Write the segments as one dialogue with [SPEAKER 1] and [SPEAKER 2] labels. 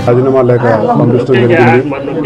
[SPEAKER 1] రాజీనామా లేఖ పంపించడం జరిగింది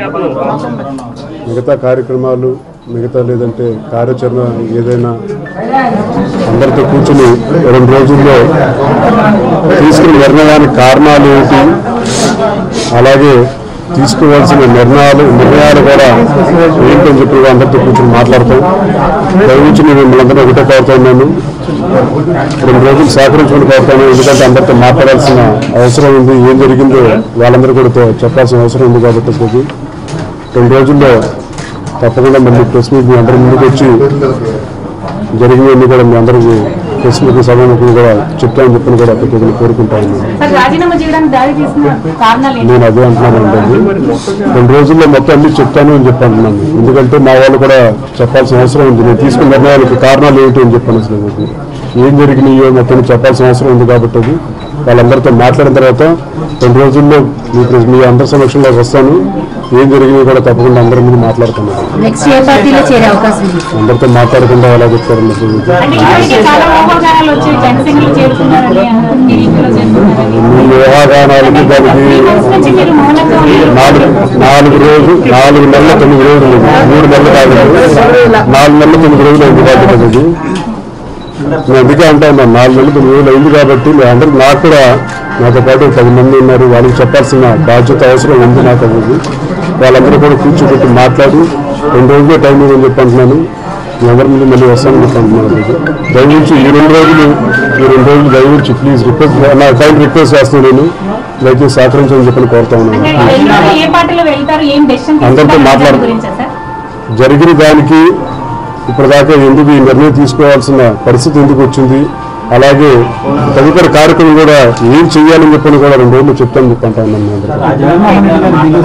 [SPEAKER 1] మిగతా కార్యక్రమాలు మిగతా లేదంటే కార్యాచరణ ఏదైనా అందరితో కూర్చుని రెండు రోజుల్లో తీసుకున్న నిర్ణయానికి కారణాలు ఏంటి అలాగే తీసుకోవాల్సిన నిర్ణయాలు నిర్ణయాలు కూడా ఏంటని చెప్పి కూడా అందరితో కూర్చొని మాట్లాడతాం దయవుంచి నేను మిమ్మల్ని అందరూ ఒకటే కోరుతున్నాను రెండు రోజులు సహకరించుకుని కోరుతాను ఎందుకంటే అందరితో మాట్లాడాల్సిన అవసరం ఉంది ఏం జరిగిందో వాళ్ళందరూ కూడా తో- చెప్పాల్సిన అవసరం ఉంది కాబట్టి అసలు రెండు రోజుల్లో తప్పకుండా మళ్ళీ ప్రెస్ మీట్ మీ అందరి ముందుకు వచ్చి జరిగినవన్నీ కూడా మీ అందరికీ ప్రెస్ మీట్ సభకు కూడా చెప్తామని చెప్పని కూడా ప్రతి కోరుకుంటా ఉన్నాను
[SPEAKER 2] సార్ రాజీనామా చేయడానికి దారి తీసిన కారణాలు ఏంటి
[SPEAKER 1] నేను అదే అంటున్నాను అండి రెండు రోజుల్లో మొత్తం అన్ని చెప్తాను అని చెప్పి అంటున్నాను ఎందుకంటే మా వాళ్ళు కూడా చెప్పాల్సిన అవసరం ఉంది నేను తీసుకున్న నిర్ణయానికి కారణాలు ఏంటి అని చెప్పాను అసలు నాకు ఏం జరిగినాయో మొత్తం చెప్పాల్సిన అవసరం ఉంది కాబట్టి అది వాళ్ళందరితో మాట్లాడిన తర్వాత రెండు రోజుల్లో మీ ప్రెస్- మీ అందరి సమక్షంలోకి వస్తాను ఏం జరిగినాయో కూడా తప్పకుండా అందరి ముందు మాట్లాడుతున్నాను
[SPEAKER 3] నెక్స్ట్ ఏ పార్టీలో చేరే అవకాశం ఉంది
[SPEAKER 1] అందరితో మాట్లాడకుండా ఎలా చెప్తారని చెప్పి.
[SPEAKER 2] అంటే ఇప్పటికే చాలా ఊహాగానాలు వచ్చాయి జనసేనలో చేరుతున్నారని టీడీపీలో చేరుతున్నారని
[SPEAKER 1] మీ ఊహాగానాలకి దానికి
[SPEAKER 2] త్రీ మంత్స్ నుంచి మీరు మౌనంగా ఉన్నారు
[SPEAKER 1] నాలుగు నాలుగు రోజులు నాలుగు నెలల తొమ్మిది రోజులు ఉంది. మూడు నెలలు కాదు నాలుగు నెలల తొమ్మిది రోజులు అయింది కాబట్టి అది నేను అందుకే అంటా ఉన్నాను నాలుగు నెలలు తొమ్మిది రోజులు అయింది కాబట్టి మీ అందరూ నాకు కూడా నాతో పాటు పది మంది ఉన్నారు వాళ్ళకి చెప్పాల్సిన బాధ్యత అవసరం ఉంది నాకు అది వాళ్ళందరూ కూడా కూర్చోబెట్టి మాట్లాడి రెండు రోజులే టైం ఇవ్వని చెప్పి అంటున్నాను మీ అందరి ముందు మళ్ళీ వస్తానని చెప్పి అంటున్నాను అది. దయవుంచి ఈ రెండు రోజులు ఈ రెండు రోజులు దయవుంచి ప్లీజ్ రిక్వెస్ట్ నా టైం రిక్వెస్ట్ చేస్తాను నేను దయచేసి సహకరించమని చెప్పని కోరుతా ఉన్నాను
[SPEAKER 2] అంటే వెళ్ళినారు ఏ పార్టీలో వెళ్తారు ఏం డెసిషన్
[SPEAKER 1] అందరితో మాట్లాడు-
[SPEAKER 2] గురించా సార్
[SPEAKER 1] జరిగిన దానికి ఇప్పటిదాకా ఎందుకు ఈ నిర్ణయం తీసుకోవాల్సిన పరిస్థితి ఎందుకు వచ్చింది అలాగే తదుపరి కార్యక్రమం కూడా ఏం చెయ్యాలని చెప్పని కూడా రెండు రోజులు చెప్తాను చెప్పంటా ఉన్నాను మీ అందరికీ.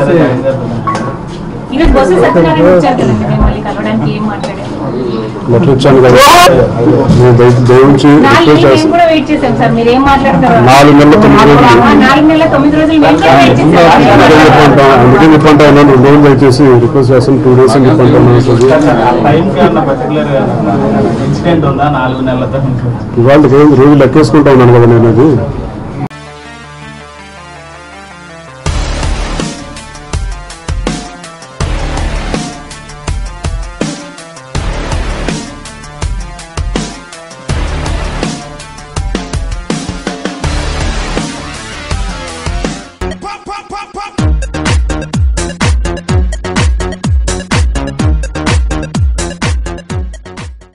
[SPEAKER 2] ఈరోజు బొత్స సత్యనారాయణ వచ్చారు కదండి మిమ్మల్ని కలవడానికి ఏం మాట్లాడారు
[SPEAKER 1] లెటర్ ఇచ్చాను కదా నేను దయ- దయవుంచి
[SPEAKER 2] నాలుగు
[SPEAKER 1] రిక్వెస్ట్
[SPEAKER 2] మేము
[SPEAKER 1] చేస్తాను
[SPEAKER 2] కూడా వెయిట్ చేశాం సార్ మీరు ఏం మాట్లాడతారు
[SPEAKER 1] నాలుగు నెలల తొమ్మిది రోజులు
[SPEAKER 2] ఆ, నాలుగు నెలల తొమ్మిది రోజులు మేము కూడా వెయిట్ చేశాం
[SPEAKER 1] అందుకే చెప్పంటా అందుకే చెప్పంటా ఉన్నాను రెండు రోజులు దయచేసి రిక్వెస్ట్ చేస్తాను టూ డేస్ అని చెప్పంటా ఉన్నాను అసలు.
[SPEAKER 4] టైంకి అన్న పర్టికులర్ ఇన్సిడెంట్ ఉందా నాలుగు నెలలతో
[SPEAKER 1] ఇవాళ రోజు లెక్కేసుకుంటా ఉన్నాను కదా నేను అది